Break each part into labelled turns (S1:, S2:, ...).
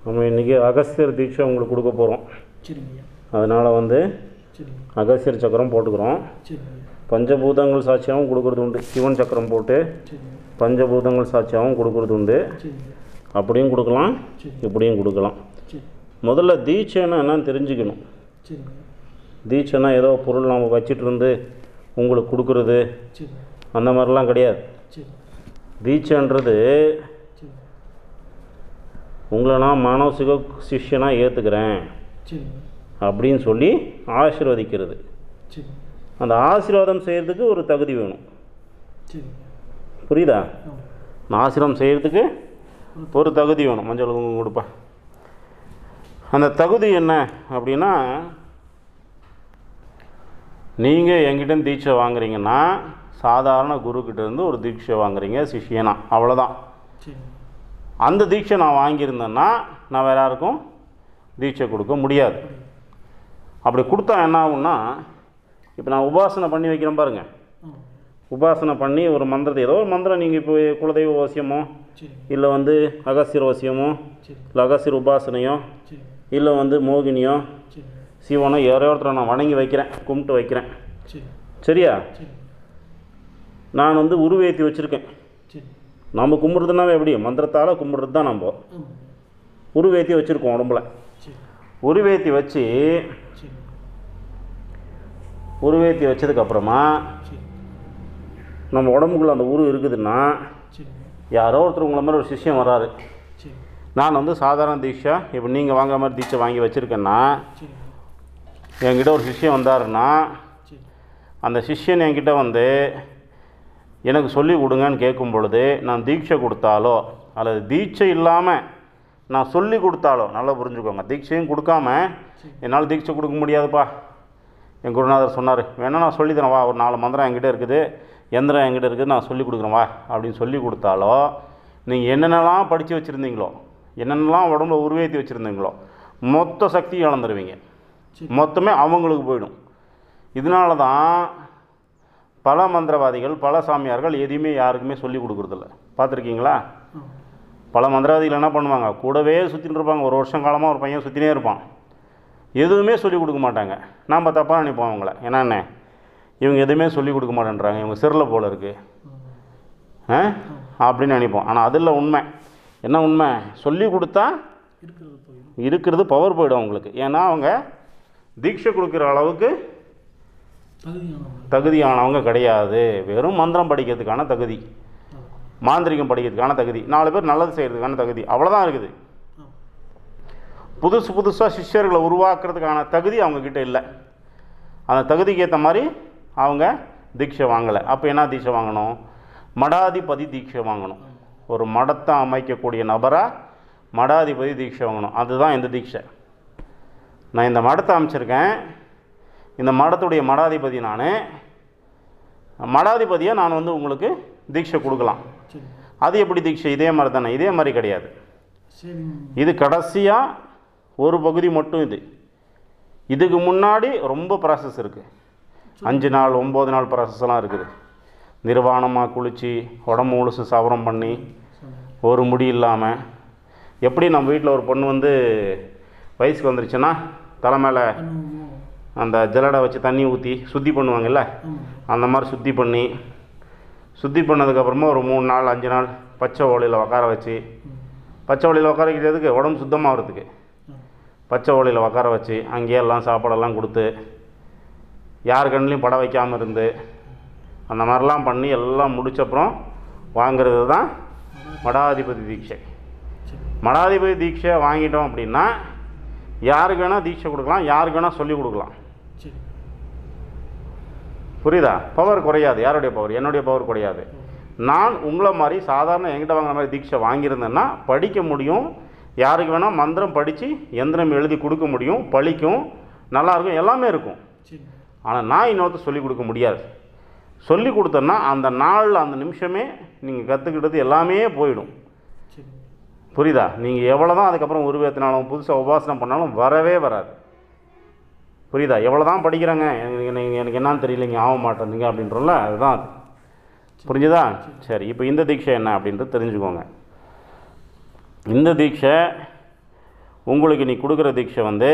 S1: நம்ம இன்றைக்கி அகஸ்தியர் தீட்சை உங்களுக்கு கொடுக்க போகிறோம்
S2: சரிங்க ஐயா
S1: அதனால் வந்து
S2: சரிங்க
S1: அகஸ்தியர் சக்கரம் போட்டுக்கிறோம்
S2: சரிங்க ஐயா
S1: பஞ்சபூதங்கள் சாட்சியாகவும் கொடுக்குறது உண்டு சிவன் சக்கரம் போட்டு
S2: சரிங்க
S1: பஞ்சபூதங்கள் சாட்சியாகவும் கொடுக்குறது உண்டு
S2: சரிங்க
S1: அப்படியும் கொடுக்கலாம்
S2: சரி
S1: இப்படியும் கொடுக்கலாம்
S2: சரி
S1: முதல்ல தீட்சைன்னா என்னன்னு தெரிஞ்சுக்கணும்
S2: சரிங்க
S1: தீட்சைனா ஏதோ பொருள் நம்ம வச்சிட்டு இருந்து உங்களுக்கு கொடுக்குறது
S2: சரிங்க
S1: அந்த மாதிரிலாம் கிடையாது
S2: சரி
S1: தீட்சைன்றது
S2: சரி
S1: உங்களை நான் மானவசிக சிஷ்யனாக ஏற்றுக்கிறேன்
S2: சரிங்க
S1: அப்படின்னு சொல்லி ஆசீர்வதிக்கிறது
S2: சரி
S1: அந்த ஆசீர்வாதம் செய்கிறதுக்கு ஒரு தகுதி வேணும்
S2: சரிங்க
S1: புரியுதா
S2: ஆ
S1: நான் ஆசீர்வாதம் செய்கிறதுக்கு ஒரு தகுதி வேணும் மஞ்சள் குங்குமம் கொடுப்பேன் அந்த தகுதி என்ன அப்படின்னா நீங்கள் என்கிட்ட தீட்சை வாங்குறீங்கன்னா சாதாரண குருக்கிட்ட இருந்து ஒரு தீட்சை வாங்குறீங்க சிஷ்யனா அவ்வளோதான்
S2: சரிங்க
S1: அந்த தீட்சை நான் வாங்கியிருந்தேன்னா நான் வேற யாருக்கும் தீட்சை கொடுக்க முடியாது அப்படி கொடுத்தா என்ன ஆகும்னா இப்போ நான் உபாசனை பண்ணி வைக்கிறேன் பாருங்கள்
S2: ஆ
S1: உபாசனை பண்ணி ஒரு மந்திரத்தை ஏதோ ஒரு மந்திரம் நீங்கள் இப்போ குலதெய்வ வசியமோ
S2: சரிங்க
S1: இல்லை வந்து அகஸ்தியர் வசியமோ
S2: சரிங்க
S1: இல்லை அகஸ்தியர் உபாசனையோ
S2: சரிங்க
S1: இல்லை வந்து மோகினியோ
S2: சரிங்க
S1: சிவனோ யாரோ ஒருத்தரை நான் வணங்கி வைக்கிறேன் கும்பிட்டு வைக்கிறேன்
S2: சரி
S1: சரியா
S2: சரிங்க
S1: நான் வந்து உருவேற்றி வச்சுருக்கேன்
S2: சரி
S1: நம்ம கும்பிட்றதுனாவே எப்படி மந்திரத்தால் கும்பிட்றது தான் நம்ம
S2: ஆமாங்க
S1: உருவேற்றி வச்சுருக்கோம் உடம்புல
S2: சரி
S1: உருவேற்றி வச்சு
S2: சரி
S1: உருவேற்றி வச்சதுக்கப்புறமா
S2: சரி
S1: நம்ம உடம்புக்குள்ள அந்த உரு இருக்குதுன்னா
S2: சரிங்க
S1: யாரோ ஒருத்தர் உங்களை மாதிரி ஒரு சிஷ்யம் வராரு
S2: சரி
S1: நான் வந்து சாதாரண தீட்சை இப்போ நீங்கள் வாங்குற மாதிரி தீட்சை வாங்கி வச்சுருக்கேன்னா
S2: சரிங்க
S1: என்கிட்ட ஒரு சிஷ்யன் வந்தாருன்னா
S2: சரி
S1: அந்த சிஷ்யன் என்கிட்ட வந்து எனக்கு சொல்லி கொடுங்கன்னு கேட்கும் பொழுது நான் தீட்சை கொடுத்தாலோ அல்லது தீட்சை இல்லாமல் நான் சொல்லி கொடுத்தாலோ நல்லா புரிஞ்சுக்கோங்க தீட்சையும் கொடுக்காம என்னால் தீட்சை கொடுக்க முடியாதுப்பா என் குருநாதர் சொன்னார் வேணா நான் சொல்லி தரேன் வா ஒரு நாலு மந்திரம் என்கிட்ட இருக்குது எந்திரம் என்கிட்ட இருக்குது நான் சொல்லி கொடுக்குறேன் வா அப்படின்னு சொல்லி கொடுத்தாலோ நீங்கள் என்னென்னலாம் படித்து வச்சுருந்தீங்களோ என்னென்னலாம் உடம்புல உருவேற்றி வச்சுருந்தீங்களோ மொத்த சக்தி இழந்துருவீங்க
S2: சரி
S1: மொத்தமே அவங்களுக்கு போயிடும் இதனால தான் பல மந்திரவாதிகள் பல சாமியார்கள் எதையுமே யாருக்குமே சொல்லி கொடுக்குறதில்ல பார்த்துருக்கீங்களா
S2: ஆ
S1: பல மந்திரவாதிகள் என்ன பண்ணுவாங்க கூடவே சுற்றிட்டு இருப்பாங்க ஒரு வருஷம் காலமாக ஒரு பையன் சுற்றினே இருப்பான் எதுவுமே சொல்லி கொடுக்க மாட்டாங்க நாம் தப்பாக நினைப்போம் அவங்கள என்னென்ன இவங்க எதுவுமே சொல்லி கொடுக்க மாட்டேன்றாங்க இவங்க சிறில் போல இருக்குது ஆ அப்படின்னு நினைப்போம் ஆனால் அதில் உண்மை என்ன உண்மை சொல்லி கொடுத்தா
S2: இருக்கிறது போயிடும்
S1: இருக்கிறது பவர் போயிடும் அவங்களுக்கு ஏன்னா அவங்க தீட்சை கொடுக்குற அளவுக்கு
S2: தகுதியானவங்க
S1: தகுதியானவங்க கிடையாது வெறும் மந்திரம் படிக்கிறதுக்கான தகுதி
S2: ஆ
S1: மாந்திரிகம் படிக்கிறதுக்கான தகுதி நாலு பேர் நல்லது செய்கிறதுக்கான தகுதி அவ்வளோதான் இருக்குது
S2: ஆ
S1: புதுசு புதுசாக சிஷ்யர்களை உருவாக்குறதுக்கான தகுதி அவங்கக்கிட்ட இல்லை அந்த தகுதிக்கு ஏற்ற மாதிரி அவங்க தீட்சை வாங்கலை அப்போ என்ன தீட்சை வாங்கணும் மடாதிபதி தீட்சை வாங்கணும் ஒரு மடத்தை அமைக்கக்கூடிய நபராக மடாதிபதி தீட்சை வாங்கணும் அதுதான் இந்த தீட்சை நான் இந்த மடத்தை அமைச்சிருக்கேன் இந்த மடத்துடைய மடாதிபதி நான் மடாதிபதியாக நான் வந்து உங்களுக்கு தீட்சை கொடுக்கலாம்
S2: சரி
S1: அது எப்படி தீட்சை இதே மாதிரி தானே இதே மாதிரி கிடையாது
S2: சரிங்க
S1: இது கடைசியாக ஒரு பகுதி மட்டும் இது இதுக்கு முன்னாடி ரொம்ப ப்ராசஸ் இருக்குது அஞ்சு நாள் ஒம்பது நாள் ப்ராசஸ்லாம் இருக்குது நிர்வாணமாக குளித்து உடம்பு முழுசு சவரம் பண்ணி
S2: சொல்லுங்க
S1: ஒரு முடி இல்லாமல் எப்படி நம்ம வீட்டில் ஒரு பொண்ணு வந்து வயசுக்கு வந்துருச்சுன்னா தலை மேலே
S2: பண்ணுவோமோ
S1: அந்த ஜல்லடை வச்சு தண்ணி ஊற்றி சுத்தி பண்ணுவாங்கல்ல
S2: ஆமாங்க
S1: அந்த மாதிரி சுத்தி பண்ணி சுத்தி பண்ணதுக்கப்புறமா ஒரு மூணு நாள் அஞ்சு நாள் பச்சை ஓலையில் உட்கார வச்சு
S2: ம்
S1: பச்சை ஓலையில் உட்கார வைக்கிறதுக்கு உடம்பு சுத்தமாகறதுக்கு
S2: ஆ
S1: பச்சை ஓலையில் உட்கார வச்சு அங்கேயே எல்லாம் சாப்பாடெல்லாம் கொடுத்து யார் கண்ணிலையும் படம் வைக்காமல் இருந்து அந்த மாதிரிலாம் பண்ணி எல்லாம் முடிச்சப்புறம் வாங்குறது தான் மடாதிபதி தீட்சை
S2: சரி
S1: மடாதிபதி தீட்சை வாங்கிட்டோம் அப்படின்னா யாருக்கு வேணால் தீட்சை கொடுக்கலாம் யாருக்கு வேணால் சொல்லி கொடுக்கலாம்
S2: சரி
S1: புரியுதா பவர் குறையாது யாருடைய பவர் என்னுடைய பவர் குறையாது நான் உங்களை மாதிரி சாதாரண என்கிட்ட வாங்குற மாதிரி தீட்சை வாங்கியிருந்தேன்னா படிக்க முடியும் யாருக்கு வேணால் மந்திரம் படித்து எந்திரம் எழுதி கொடுக்க முடியும் பழிக்கும் நல்லாயிருக்கும் எல்லாமே இருக்கும்
S2: சரி
S1: ஆனால் நான் இன்னொருத்தர் சொல்லிக் கொடுக்க முடியாது சொல்லி கொடுத்தேன்னா அந்த நாள் அந்த நிமிஷமே நீங்கள் கற்றுக்கிட்டது எல்லாமே போயிடும்
S2: சரி
S1: புரியுதா நீங்கள் எவ்வளோ தான் அதுக்கப்புறம் உருவேற்றினாலும் புதுசாக உபாசனம் பண்ணாலும் வரவே வராது புரியுதா எவ்வளோ தான் படிக்கிறாங்க எனக்கு எனக்கு எனக்கு என்னன்னு தெரியலைங்க ஆக மாட்டேங்குங்க அப்படின்றோம்ல அதுதான் அது புரிஞ்சுதா சரி இப்போ இந்த தீட்சை என்ன அப்படின்றது தெரிஞ்சுக்கோங்க இந்த தீட்சை உங்களுக்கு நீ கொடுக்குற தீட்சை வந்து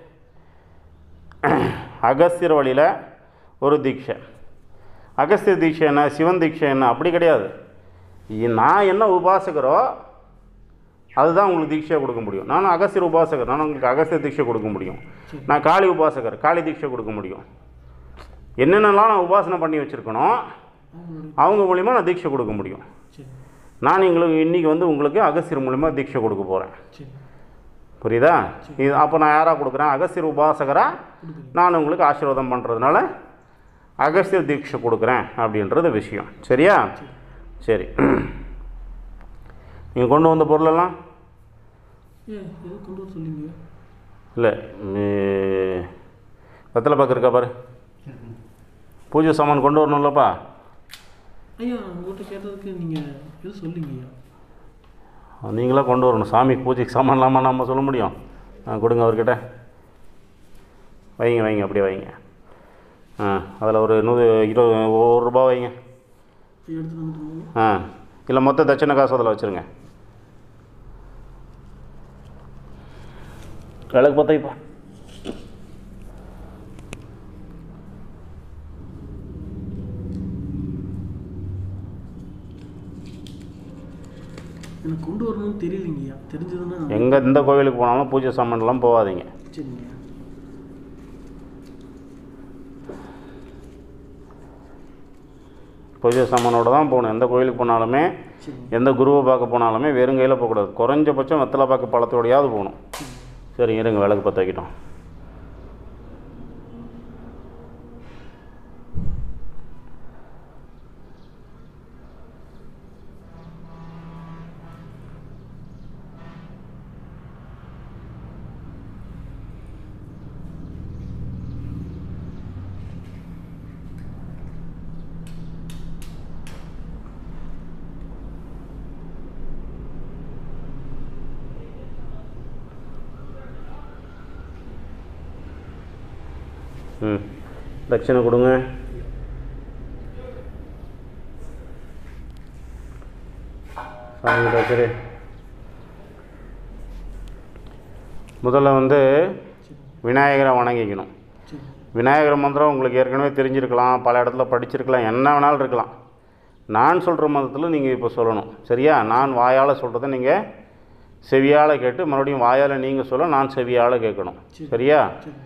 S1: அகஸ்தியர் வழியில் ஒரு தீட்சை அகஸ்தியர் தீட்சை என்ன சிவன் தீட்சை என்ன அப்படி கிடையாது இ- நான் என்ன உபாசகரோ அதுதான் உங்களுக்கு தீட்சையாக கொடுக்க முடியும் நானும் அகஸ்தியர் உபாசகர் நான் உங்களுக்கு அகஸ்தியர் தீட்சை கொடுக்க முடியும்
S2: சரி
S1: நான் காளி உபாசகர் காளி தீட்சை கொடுக்க முடியும் என்னென்னலாம் நான் உபாசனை பண்ணி வச்சுருக்கனோ
S2: அவங்களோட
S1: அவங்க மூலிமா நான் தீட்சை கொடுக்க முடியும்
S2: சரி
S1: நான் எங்களுக்கு இன்றைக்கி வந்து உங்களுக்கு அகஸ்தியர் மூலிமா தீட்சை கொடுக்க போகிறேன்
S2: சரி
S1: புரியுதா இது அப்போ நான் யாராக கொடுக்குறேன் அகஸ்தியர் உபாசகராக
S2: கொடுக்குறீங்க
S1: நான் உங்களுக்கு ஆசீர்வாதம் பண்ணுறதுனால அகஸ்தியர் தீட்சை கொடுக்குறேன் அப்படின்றது விஷயம் சரியா சரி நீங்கள் கொண்டு வந்த பொருளெல்லாம்
S2: ஏன் எது கொண்டு வர சொல்லிங்க
S1: இல்லை வெத்தலை பாக்கு இருக்கா பாரு பூஜை சாமான் கொண்டு வரணும்லப்பா
S2: ஐயா உங்கள்கிட்ட கேட்டதுக்கு நீங்கள் எது சொல்லிங்க ஐயா
S1: நீங்களாக கொண்டு வரணும் சாமிக்கு பூஜைக்கு சாமான் இல்லாமல் நம்ம சொல்ல முடியும் ஆ கொடுங்க அவர்கிட்ட வைங்க வைங்க அப்படியே வைங்க ஆ அதில் ஒரு நூறு இருபது ஒரு ரூபா வைங்க
S2: எடுத்துட்டு வந்துட்டு
S1: ஆ இல்லை மொத்த தட்சணை காசு அதில் வச்சுருங்க விளக்கு பற்றிப்பா
S2: எனக்கு கொண்டு வரணும்னு தெரியலைங்கய்யா தெரிஞ்சதுன்னா நான்
S1: எங்கே எந்த கோவிலுக்கு போனாலும் பூஜை சாமான்லாம் போகாதீங்க
S2: சரிங்க
S1: பூஜை சாமானோட தான் போகணும் எந்த கோயிலுக்கு போனாலுமே
S2: சரிங்க
S1: எந்த குருவை பார்க்க போனாலுமே வெறும் கையில் போகக்கூடாது குறைஞ்சபட்சம் வெத்தலை பார்க்க பழத்தோடையாவது போகணும் சரி இருங்க விளக்கு பற்ற வைக்கிட்டோம் ம் தட்சணை கொடுங்க சாமி வச்சிரு முதல்ல வந்து
S2: சரி
S1: விநாயகரை வணங்கிக்கணும்
S2: சரி
S1: விநாயகர் மந்திரம் உங்களுக்கு ஏற்கனவே தெரிஞ்சிருக்கலாம் பல இடத்துல படிச்சிருக்கலாம் என்ன வேணாலும் இருக்கலாம் நான் சொல்கிற மந்திரத்தில் நீங்கள் இப்போ சொல்லணும் சரியா நான் வாயால் சொல்கிறத நீங்கள் செவியால் கேட்டு மறுபடியும் வாயால் நீங்கள் சொல்ல நான் செவியால் கேட்கணும்
S2: சரி.
S1: சரியா
S2: சரி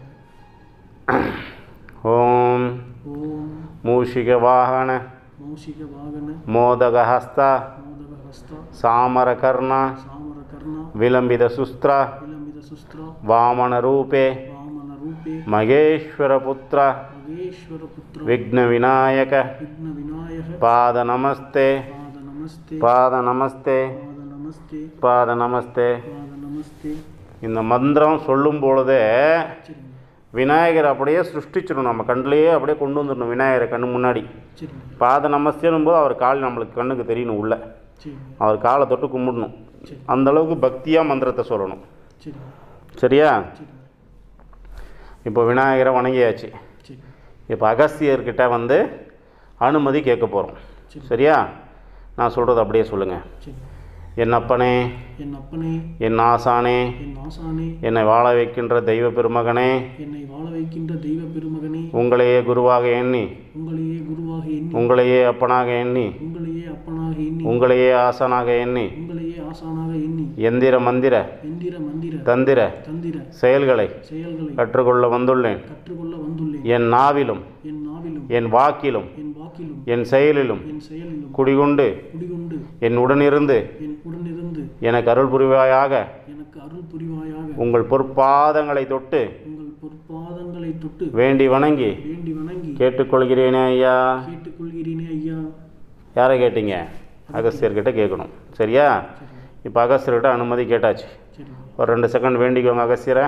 S1: ஓம்
S2: ஓம்
S1: மூஷிக வாகன
S2: மௌஷிக வாகன
S1: மோதகஹஸ்த
S2: மோதக ஹஸ்த
S1: சாமரகர்ண
S2: சாமர கர்ண
S1: விலம்பித சுஸ்திர
S2: விலம்பித சுஸ்திர
S1: வாமன ரூபே
S2: வாமன ரூபே
S1: மகேஸ்வர புத்திர
S2: மகேஸ்வர புத்திர
S1: விக்ன விநாயக
S2: விக்ன விநாயக
S1: பாத நமஸ்தே
S2: பாத நமஸ்தே
S1: பாத நமஸ்தே
S2: பாத நமஸ்தே
S1: பாத நமஸ்தே
S2: பாத நமஸ்தே
S1: இந்த மந்திரம் சொல்லும் பொழுதே
S2: சரிங்க
S1: விநாயகர் அப்படியே சிருஷ்டிச்சிடணும் நம்ம கண்ணிலேயே அப்படியே கொண்டு வந்துடணும் விநாயகரை கண்ணு முன்னாடி
S2: சரிங்க
S1: பாத நமஸ்தேனும் போது அவர் கால் நம்மளுக்கு கண்ணுக்கு தெரியணும் உள்ள
S2: சரிங்க
S1: அவர் காலை தொட்டு கும்பிடணும்
S2: சரி
S1: அந்த அளவுக்கு பக்தியாக மந்திரத்தை சொல்லணும்
S2: சரிங்க
S1: சரியா
S2: சரிங்க
S1: இப்போ விநாயகரை வணங்கியாச்சு
S2: சரி
S1: இப்போ அகஸ்தியர்கிட்ட வந்து அனுமதி கேட்க போகிறோம்
S2: சரி
S1: சரியா நான் சொல்கிறது அப்படியே சொல்லுங்கள்
S2: சரி
S1: என் அப்பனே
S2: என் அப்பனே
S1: என் ஆசானே
S2: என் ஆசானே
S1: என்னை வாழ வைக்கின்ற தெய்வ பெருமகனே
S2: என்னை வாழ வைக்கின்ற தெய்வ பெருமகனே
S1: உங்களையே குருவாக எண்ணி
S2: உங்களையே குருவாக எண்ணி
S1: உங்களையே அப்பனாக எண்ணி
S2: உங்களையே அப்பனாக எண்ணி
S1: உங்களையே ஆசானாக எண்ணி
S2: உங்களையே ஆசானாக எண்ணி
S1: எந்திர மந்திர
S2: எந்திர மந்திர
S1: தந்திர
S2: தந்திர
S1: செயல்களை
S2: செயல்களை
S1: கற்றுக்கொள்ள வந்துள்ளேன்
S2: கற்றுக்கொள்ள வந்துள்ளேன்
S1: என் நாவிலும்
S2: என் நாவிலும்
S1: என் வாக்கிலும்
S2: என் வாக்கிலும்
S1: என் செயலிலும்
S2: என் செயலிலும்
S1: குடிகொண்டு
S2: குடிகொண்டு
S1: என் உடனிருந்து
S2: என் உடனிருந்து
S1: எனக்கு அருள் புரிவாயாக
S2: எனக்கு அருள் புரிவாயாக
S1: உங்கள் பொற்பாதங்களை தொட்டு
S2: உங்கள் பொற்பாதங்களை தொட்டு
S1: வேண்டி வணங்கி
S2: வேண்டி வணங்கி
S1: கேட்டுக்கொள்கிறேனே ஐயா
S2: கேட்டுக்கொள்கிறேனே ஐயா
S1: யாரை கேட்டீங்க அகஸ்தியர்கிட்ட கேட்கணும் சரியா
S2: சரி
S1: இப்போ அகஸ்தியர்கிட்ட அனுமதி கேட்டாச்சு
S2: சரி
S1: ஒரு ரெண்டு செகண்ட் வேண்டிக்கோங்க அகஸ்தியரை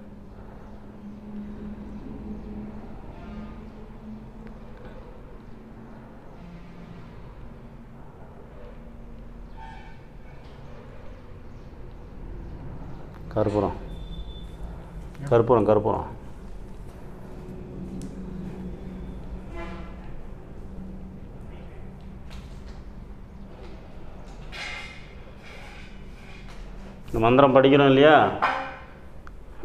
S1: கற்பூரம் கற்பூரம் கற்பூரம் இந்த மந்திரம் படிக்கிறோம் இல்லையா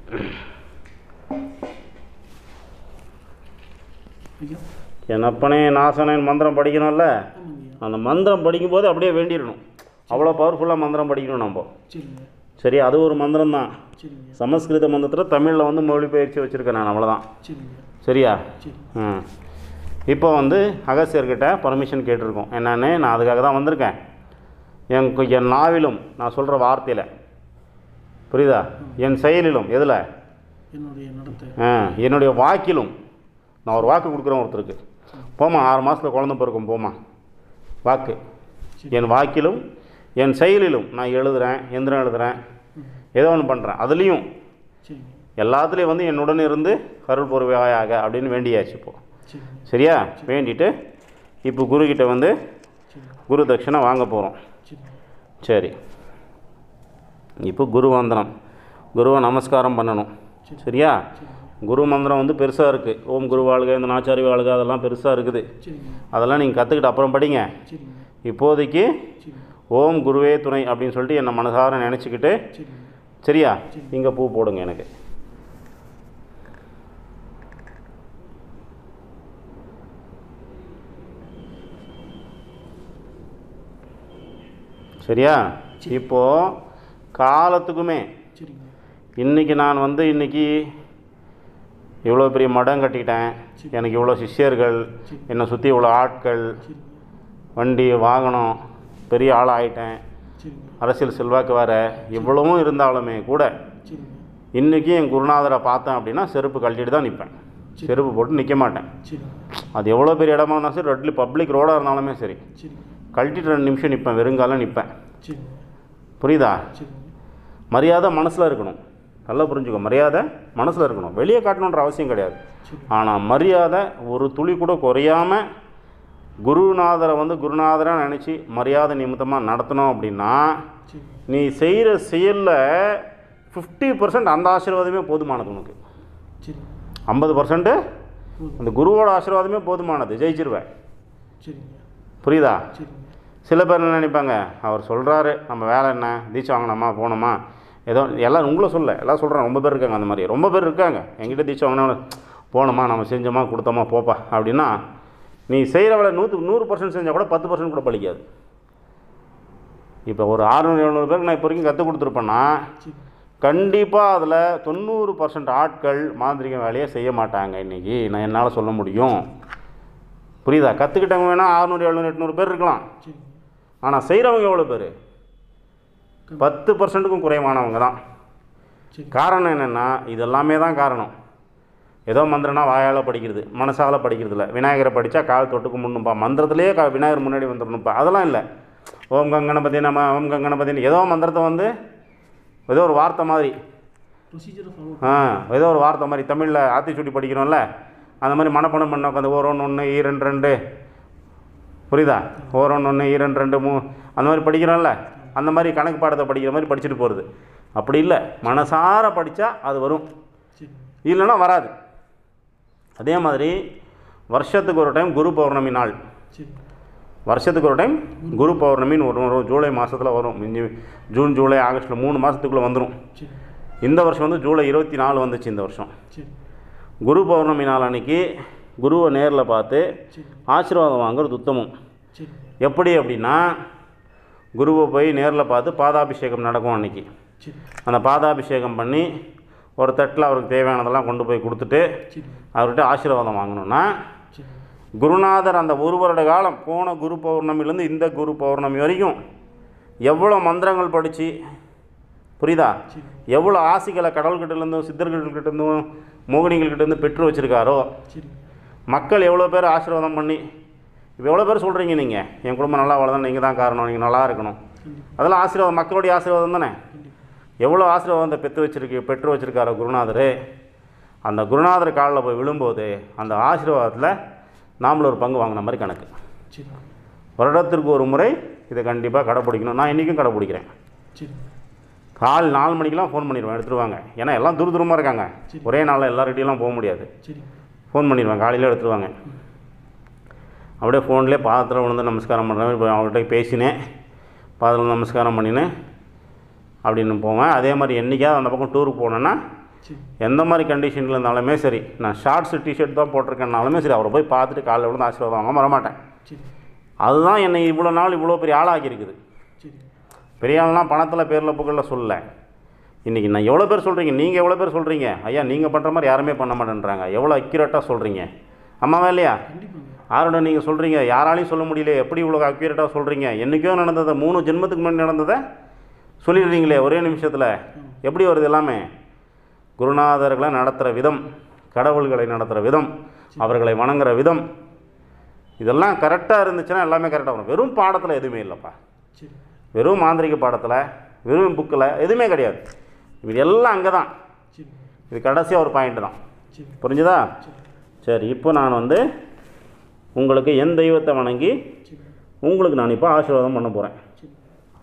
S2: ஐயா
S1: என் அப்பனே நாசனேன் மந்திரம் படிக்கணும்ல
S2: ஆமாங்க ஐயா
S1: அந்த மந்திரம் படிக்கும்போது அப்படியே வேண்டிடணும் அவ்வளோ பவர்ஃபுல்லாக மந்திரம் படிக்கணும் நம்ம
S2: சரிங்க
S1: சரி அது ஒரு மந்திரம் தான்
S2: சரிங்க
S1: சமஸ்கிருத மந்திரத்தில் தமிழில் வந்து மொழிபெயர்ச்சி வச்சுருக்கேன் நான் அவ்வளோதான்
S2: சரிங்க
S1: சரியா
S2: சரி
S1: ம் இப்போ வந்து அகஸ்தியர்கிட்ட பர்மிஷன் கேட்டிருக்கோம் என்னன்னு நான் அதுக்காக தான் வந்திருக்கேன் என் கு- என் நாவிலும் நான் சொல்கிற வார்த்தையில் புரியுதா என் செயலிலும் எதில்
S2: என்னுடைய நடத்தை
S1: ஆ என்னுடைய வாக்கிலும் நான் ஒரு வாக்கு கொடுக்குறேன் ஒருத்தருக்கு போமா ஆறு மாதத்தில் குழந்தை பிறக்கும் போமா வாக்கு
S2: சரி.
S1: என் வாக்கிலும் என் செயலிலும் நான் எழுதுகிறேன் எந்திரம் எழுதுகிறேன்
S2: ம்
S1: ஏதோ ஒன்று பண்ணுறேன் அதுலேயும்
S2: சரிங்க
S1: எல்லாத்துலேயும் வந்து என்னுடன் இருந்து அருள் பொறுவையாக அப்படின்னு வேண்டியாச்சு இப்போ
S2: சரிங்க
S1: சரியா வேண்டிட்டு இப்போ குருக்கிட்ட வந்து
S2: சரிங்க
S1: குரு தட்சிணை வாங்க போகிறோம்
S2: சரிங்க
S1: சரி இப்போ குரு வந்தனம் குருவை நமஸ்காரம் பண்ணணும்
S2: சரி.
S1: சரியா
S2: சரிங்க
S1: குரு மந்திரம் வந்து பெருசாக இருக்குது ஓம் குரு வாழ்க இந்த நாச்சாரி வாழ்க அதெல்லாம் பெருசாக இருக்குது
S2: சரிங்க
S1: அதெல்லாம் நீங்கள் கற்றுக்கிட்டு அப்புறம் படிங்க
S2: சரிங்க
S1: இப்போதைக்கு
S2: சரிங்க
S1: ஓம் குருவே துணை அப்படின்னு சொல்லிட்டு என்னை மனசார நினச்சிக்கிட்டு
S2: சரிங்க
S1: சரியா
S2: சரி.
S1: இங்கே பூ போடுங்க எனக்கு சரியா
S2: சரி.
S1: இப்போது காலத்துக்குமே
S2: சரிங்க
S1: இன்றைக்கி நான் வந்து இன்றைக்கி இவ்வளோ பெரிய மடம் கட்டிட்டேன்
S2: சரி.
S1: எனக்கு இவ்வளோ சிஷ்யர்கள்
S2: சரி.
S1: என்னை சுற்றி இவ்வளோ ஆட்கள்
S2: சரிங்க
S1: வண்டி வாகனம் பெரிய ஆள் ஆயிட்டேன்
S2: சரிங்க
S1: அரசியல் செல்வாக்கு வேற இவ்வளவும் இருந்தாலுமே கூட
S2: சரிங்க
S1: இன்றைக்கி என் குருநாதரை பார்த்தேன் அப்படின்னா செருப்பு கழட்டிட்டு தான் நிற்பேன்
S2: சரி.
S1: செருப்பு போட்டு நிற்க மாட்டேன்
S2: சரிங்க
S1: அது எவ்வளோ பெரிய இடமா இருந்தாலும் சரி ரெட்லி பப்ளிக் ரோடாக இருந்தாலுமே சரி
S2: சரிங்க
S1: கழட்டிட்டு ரெண்டு நிமிஷம் நிற்பேன் வெறுங்காலம் நிற்பேன்
S2: சரிங்க
S1: புரியுதா
S2: சரிங்க
S1: மரியாதை மனசில் இருக்கணும் நல்லா புரிஞ்சுக்கோ மரியாதை மனசில் இருக்கணும் வெளியே காட்டணுன்ற அவசியம் கிடையாது
S2: சரி
S1: ஆனால் மரியாதை ஒரு துளி கூட குறையாமல் குருநாதரை வந்து குருநாதராக நினச்சி மரியாதை நிமித்தமாக நடத்தணும் அப்படின்னா
S2: சரி
S1: நீ செய்கிற செயலில் ஃபிஃப்டி பர்சன்ட் அந்த ஆசீர்வாதமே போதுமானது உனக்கு
S2: சரி
S1: ஐம்பது பர்சன்ட்டு
S2: போதும்
S1: அந்த குருவோட ஆசீர்வாதமே போதுமானது ஜெயிச்சிருவேன்
S2: சரிங்க
S1: புரியுதா
S2: சரிங்க
S1: சில பேர் என்ன நினைப்பாங்க அவர் சொல்கிறாரு நம்ம வேலை என்ன தீட்சை வாங்கினோமா போனோமா ஏதோ எல்லாம் உங்களை சொல்ல எல்லாம் சொல்கிறேன் ரொம்ப பேர் இருக்காங்க அந்த மாதிரி ரொம்ப பேர் இருக்காங்க என்கிட்ட தீட்சை வாங்கினா போனோமா நம்ம செஞ்சோமா கொடுத்தோமா போப்பா அப்படின்னா நீ செய்கிற வேலை நூற்றுக்கு நூறு பர்சன்ட் செஞ்சால் கூட பத்து பர்சன்ட் கூட பலிக்காது இப்போ ஒரு ஆறுநூறு எழுநூறு பேருக்கு நான் இப்போ வரைக்கும் கற்றுக் கொடுத்துருப்பேன்னா
S2: சரி
S1: கண்டிப்பாக அதில் தொண்ணூறு பர்சன்ட் ஆட்கள் மாந்திரிக வேலையை செய்ய மாட்டாங்க இன்றைக்கி நான் என்னால் சொல்ல முடியும் புரியுதா கற்றுக்கிட்டவங்க வேணால் ஆறுநூறு எழுநூறு எட்நூறு பேர் இருக்கலாம்
S2: சரிங்க
S1: ஆனால் செய்கிறவங்க எவ்வளோ பேர் பத்து பர்சன்ட்டுக்கும் குறைவானவங்க தான்
S2: சரி
S1: காரணம் என்னென்னா இது எல்லாமே தான் காரணம் ஏதோ மந்திரம்னா வாயால் படிக்கிறது மனசால் படிக்கிறது இல்லை விநாயகரை படித்தா கால் தொட்டுக்கு முன்னுப்பா மந்திரத்திலேயே கா விநாயகர் முன்னாடி வந்துடணும்ப்பா அதெல்லாம் இல்லை ஓம் கங்கணபதி நம்ம ஓம் கங்கணபதினு ஏதோ மந்திரத்தை வந்து ஏதோ ஒரு வார்த்தை மாதிரி
S2: ப்ரொசீஜரை ஃபாலோ
S1: ஆ ஏதோ ஒரு வார்த்தை மாதிரி தமிழில் ஆத்திச்சூடி படிக்கிறோம்ல அந்த மாதிரி மனப்பணம் பண்ண உட்காந்து ஓர் ஒன்று ஒன்று ஈரெண்டு ரெண்டு புரியுதா ஓர் ஒன்று ஒன்று ஈரெண்டு ரெண்டு மூ அந்த மாதிரி படிக்கிறோம்ல அந்த மாதிரி கணக்கு பாடத்தை படிக்கிற மாதிரி படிச்சுட்டு போகிறது அப்படி இல்லை மனசார படித்தா அது வரும்
S2: சரி
S1: இல்லைன்னா வராது அதே மாதிரி வருஷத்துக்கு ஒரு டைம் குரு பௌர்ணமி நாள்
S2: சரி
S1: வருஷத்துக்கு ஒரு டைம் குரு பௌர்ணமின்னு ஒரு வரும் ஜூலை மாதத்தில் வரும் மிஞ்சி ஜூன் ஜூலை ஆகஸ்ட்டில் மூணு மாதத்துக்குள்ளே வந்துடும்
S2: சரி
S1: இந்த வருஷம் வந்து ஜூலை இருபத்தி நாலு வந்துச்சு இந்த வருஷம்
S2: சரி
S1: குரு பௌர்ணமி நாள் அன்னைக்கு குருவை நேரில் பார்த்து
S2: சரி
S1: ஆசீர்வாதம் வாங்குறது உத்தமம்
S2: சரி
S1: எப்படி அப்படின்னா குருவை போய் நேரில் பார்த்து பாதாபிஷேகம் நடக்கும் அன்னைக்கு
S2: சரி
S1: அந்த பாதாபிஷேகம் பண்ணி ஒரு தட்டில் அவருக்கு தேவையானதெல்லாம் கொண்டு போய் கொடுத்துட்டு
S2: சரி
S1: அவர்கிட்ட ஆசீர்வாதம் வாங்கணும்னா
S2: சரி
S1: குருநாதர் அந்த ஒரு வருட காலம் போன குரு பௌர்ணமிலேருந்து இந்த குரு பௌர்ணமி வரைக்கும் எவ்வளோ மந்திரங்கள் படித்து புரியுதா
S2: சரி
S1: எவ்வளோ ஆசிகளை கடவுள்கிட்டேருந்தும் சித்தர்கள்கிட்டேருந்தும் மோகினிகள்கிட்டேருந்து பெற்று வச்சுருக்காரோ
S2: சரி
S1: மக்கள் எவ்வளோ பேர் ஆசீர்வாதம் பண்ணி இப்போ எவ்வளோ பேர் சொல்கிறீங்க நீங்கள் என் குடும்பம் நல்லா வளர்ந்தா நீங்கள் தான் காரணம் நீங்கள் நல்லா இருக்கணும்
S2: கண்டிப்பாக
S1: அதெல்லாம் ஆசீர்வாதம் மக்களுடைய ஆசீர்வாதம் தானே
S2: கண்டிப்பாக
S1: எவ்வளோ ஆசீர்வாதத்தை பெற்று வச்சிருக்கு பெற்று வச்சிருக்காரோ குருநாதர் அந்த குருநாதர் காலில் போய் விழும்போது அந்த ஆசீர்வாதத்தில் நாமளும் ஒரு பங்கு வாங்கின மாதிரி கணக்கு
S2: சரி
S1: வருடத்திற்கு ஒரு முறை இதை கண்டிப்பாக கடைப்பிடிக்கணும் நான் இன்றைக்கும் கடைப்பிடிக்கிறேன்
S2: சரி
S1: கால் நாலு மணிக்கெலாம் ஃபோன் பண்ணிடுவேன் எடுத்துட்டு வாங்க ஏன்னா எல்லாம் தூர தூரமாக இருக்காங்க
S2: சரி.
S1: ஒரே நாளில் எல்லார்கிட்டையும் போக முடியாது
S2: சரி
S1: ஃபோன் பண்ணிடுவேன் காலையில் எடுத்துட்டு வாங்க அப்படியே ஃபோன்லேயே பாதத்தில் விழுந்து நமஸ்காரம் பண்ணுறேன் இப்போ அவங்கள்ட்ட பேசினேன் பாதத்தில் நமஸ்காரம் பண்ணினேன் அப்படின்னு போவேன் அதே மாதிரி என்றைக்காவது அந்த பக்கம் டூருக்கு போனேன்னா
S2: சரி
S1: எந்த மாதிரி கண்டிஷனில் இருந்தாலுமே சரி நான் ஷார்ட்ஸு டிஷர்ட் தான் போட்டிருக்கேன்னாலுமே சரி அவரை போய் பார்த்துட்டு காலைல விழுந்து ஆசீர்வாதம் வாங்க வரமாட்டேன்
S2: சரி
S1: அதுதான் என்னை இவ்வளோ நாள் இவ்வளோ பெரிய ஆளாக்கியிருக்குது
S2: சரி
S1: பெரிய ஆள்லாம் பணத்தில் பேரில் புகழில் சொல்லல இன்றைக்கி நான் எவ்வளோ பேர் சொல்கிறீங்க நீங்கள் எவ்வளோ பேர் சொல்கிறீங்க ஐயா நீங்கள் பண்ணுற மாதிரி யாருமே பண்ண மாட்டேன்றாங்க எவ்வளோ அக்யூரேட்டாக சொல்கிறீங்க ஆமாவா இல்லையா
S2: கண்டிப்பாங்க
S1: யாரோட நீங்கள் சொல்கிறீங்க யாராலையும் சொல்ல முடியல எப்படி இவ்வளோ அக்யூரேட்டாக சொல்கிறீங்க என்றைக்கோ நடந்ததை மூணு ஜென்மத்துக்கு முன்னாடி நடந்ததை சொல்லிடுறீங்களே ஒரே நிமிஷத்தில் எப்படி வருது எல்லாமே குருநாதர்களை நடத்துகிற விதம் கடவுள்களை நடத்துகிற விதம் அவர்களை வணங்குற விதம் இதெல்லாம் கரெக்டாக இருந்துச்சுன்னா எல்லாமே கரெக்டாக வரும் வெறும் பாடத்தில் எதுவுமே இல்லைப்பா
S2: சரி
S1: வெறும் மாந்திரிக பாடத்தில் வெறும் புக்கில் எதுவுமே கிடையாது இது எல்லாம் அங்கே தான்
S2: சரி
S1: இது கடைசியாக ஒரு பாயிண்ட் தான்
S2: சரி
S1: புரிஞ்சுதா
S2: சரி
S1: சரி இப்போ நான் வந்து உங்களுக்கு என் தெய்வத்தை வணங்கி
S2: சரி
S1: உங்களுக்கு நான் இப்போ ஆசீர்வாதம் பண்ண போகிறேன்
S2: சரி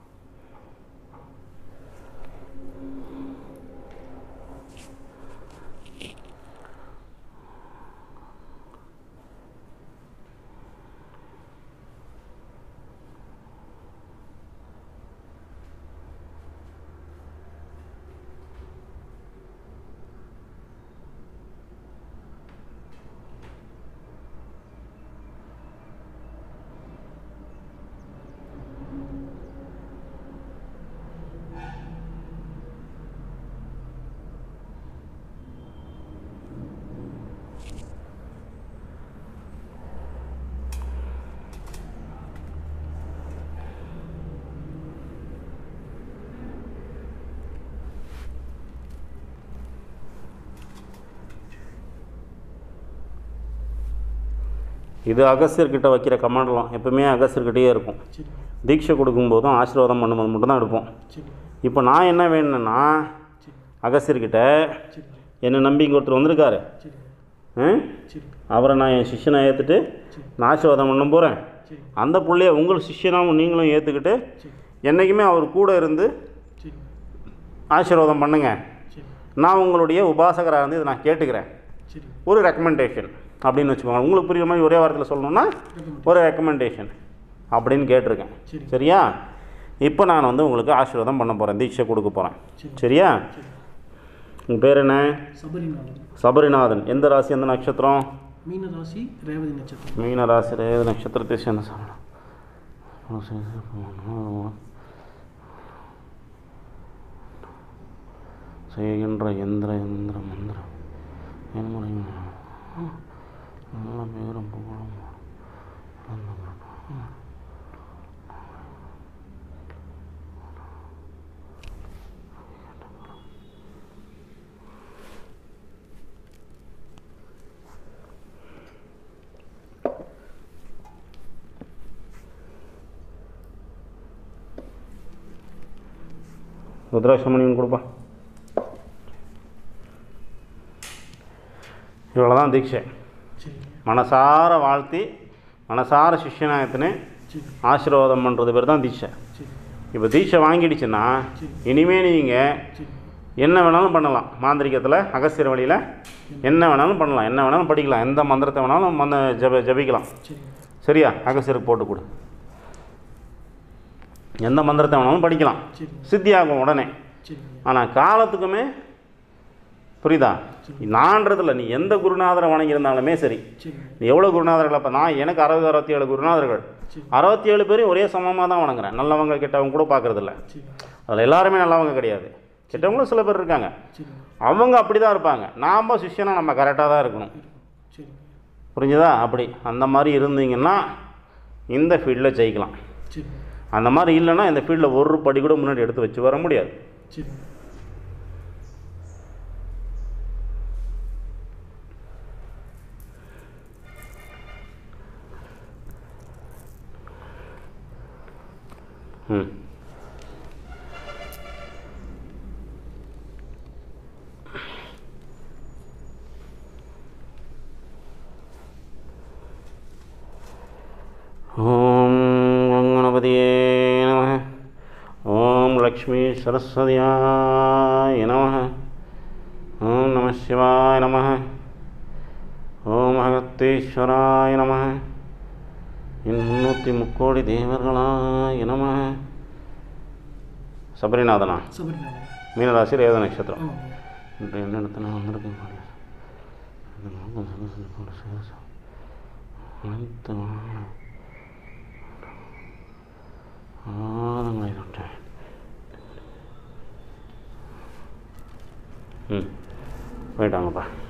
S1: இது அகஸ்தியர்கிட்ட வைக்கிற கமாண்டலாம் எப்பவுமே அகஸ்தியர்கிட்டயே இருக்கும்
S2: சரி
S1: தீட்சை கொடுக்கும்போதும் ஆசீர்வாதம் பண்ணும்போது மட்டும்தான் எடுப்போம்
S2: சரி
S1: இப்போ நான் என்ன வேணும்னா
S2: சரி
S1: அகஸ்தியர்கிட்ட
S2: சரி
S1: என்னை நம்பி இங்கே ஒருத்தர் வந்திருக்காரு
S2: சரி
S1: ஆ?
S2: சரி
S1: அவரை நான் என் சிஷ்யனை ஏற்றுட்டு
S2: சரி
S1: நான் ஆசீர்வாதம் பண்ண போகிறேன்
S2: சரி
S1: அந்த பிள்ளைய உங்கள் சிஷ்யனாகவும் நீங்களும் ஏற்றுக்கிட்டு
S2: சரி
S1: என்றைக்குமே அவர் கூட இருந்து
S2: சரி
S1: ஆசீர்வாதம் பண்ணுங்க
S2: சரி
S1: நான் உங்களுடைய உபாசகராக இருந்து இதை நான் கேட்டுக்கிறேன்
S2: சரி
S1: ஒரு ரெக்கமெண்டேஷன் அப்படின்னு வச்சுக்கோங்க உங்களுக்கு புரியுற மாதிரி ஒரே வாரத்தில் சொல்லணும்னா
S2: recommend.
S1: ஒரு ரெக்கமெண்டேஷன் அப்படின்னு கேட்டிருக்கேன்
S2: சரி
S1: சரியா இப்போ நான் வந்து உங்களுக்கு ஆசீர்வாதம் பண்ண போகிறேன் தீட்சை கொடுக்க போகிறேன்
S2: சரி
S1: சரியா
S2: சரி
S1: உங்கள் பேர் என்ன
S2: சபரிநாதன்
S1: சபரிநாதன் எந்த ராசி எந்த நட்சத்திரம்
S2: மீன ராசி ரேவதி நட்சத்திரம்
S1: மீன ராசி ரேவதி நட்சத்திரத்தை சேர்ந்த சமணம் செய்கின்ற எந்திர எந்திர மந்திரம் என்முறை நல்ல பேரும் புகழும் ருத்ராட்சமணியும் கொடுப்பா இவ்வளோ தான் தீட்சை
S2: சரி
S1: மனசார வாழ்த்தி மனசார சிஷ்யனாயத்தினு
S2: சரி
S1: ஆசீர்வாதம் பண்ணுறது பேர் தான் தீட்சை
S2: சரி
S1: இப்போ தீட்சை வாங்கிடுச்சுன்னா இனிமே நீங்கள்
S2: சரி
S1: என்ன வேணாலும் பண்ணலாம் மாந்திரிகத்தில் அகஸ்தியர் வழியில் என்ன வேணாலும் பண்ணலாம் என்ன வேணாலும் படிக்கலாம் எந்த மந்திரத்தை வேணாலும் மந்த ஜப ஜபிக்கலாம்
S2: சரி
S1: சரியா அகஸ்தியருக்கு போட்டு கொடு எந்த மந்திரத்தை வேணாலும் படிக்கலாம்
S2: சரி
S1: சித்தியாகும் உடனே
S2: சரி
S1: ஆனால் காலத்துக்குமே புரியுதா நான்றதில்ல நீ எந்த குருநாதரை வணங்கியிருந்தாலுமே சரி
S2: சரி
S1: நீ எவ்வளோ குருநாதர்கள் அப்போ நான் எனக்கு அறுபது அறுபத்தி ஏழு குருநாதர்கள்
S2: சரி
S1: அறுபத்தி ஏழு பேரையும் ஒரே சமமாக தான் வணங்குறேன் நல்லவங்க கெட்டவங்க கூட பார்க்கறதில்ல
S2: சரி
S1: அதில் எல்லாருமே நல்லவங்க கிடையாது கெட்டவங்களும் சில பேர் இருக்காங்க
S2: சரி
S1: அவங்க அப்படி தான் இருப்பாங்க நாம் சிஷ்யனா நம்ம கரெக்டாக தான் இருக்கணும்
S2: சரி
S1: புரிஞ்சுதா அப்படி அந்த மாதிரி இருந்தீங்கன்னா இந்த ஃபீல்டில் ஜெயிக்கலாம்
S2: சரி
S1: அந்த மாதிரி இல்லைன்னா இந்த ஃபீல்டில் ஒரு படி கூட முன்னாடி எடுத்து வச்சு வர முடியாது
S2: சரி
S1: ம் ஓம் கங்கணபதியே நம ஓம் லக்ஷ்மி சரஸ்வதியாய நம ஓம் நம சிவாய நம ஓம் அகத்தீஸ்வராய நம என் முன்னூற்றி முக்கோடி தேவர்களாய நம சபரிநாதனா
S2: சபரிநாதன்
S1: மீனராசி ரேவத நட்சத்திரம்
S2: ஆமாம்
S1: இன்று என்ன இடத்துல வந்திருக்கேன் பாரு. அனைத்து ஆதங்களை தொட்டேன் ம் போயிட்டாங்கப்பா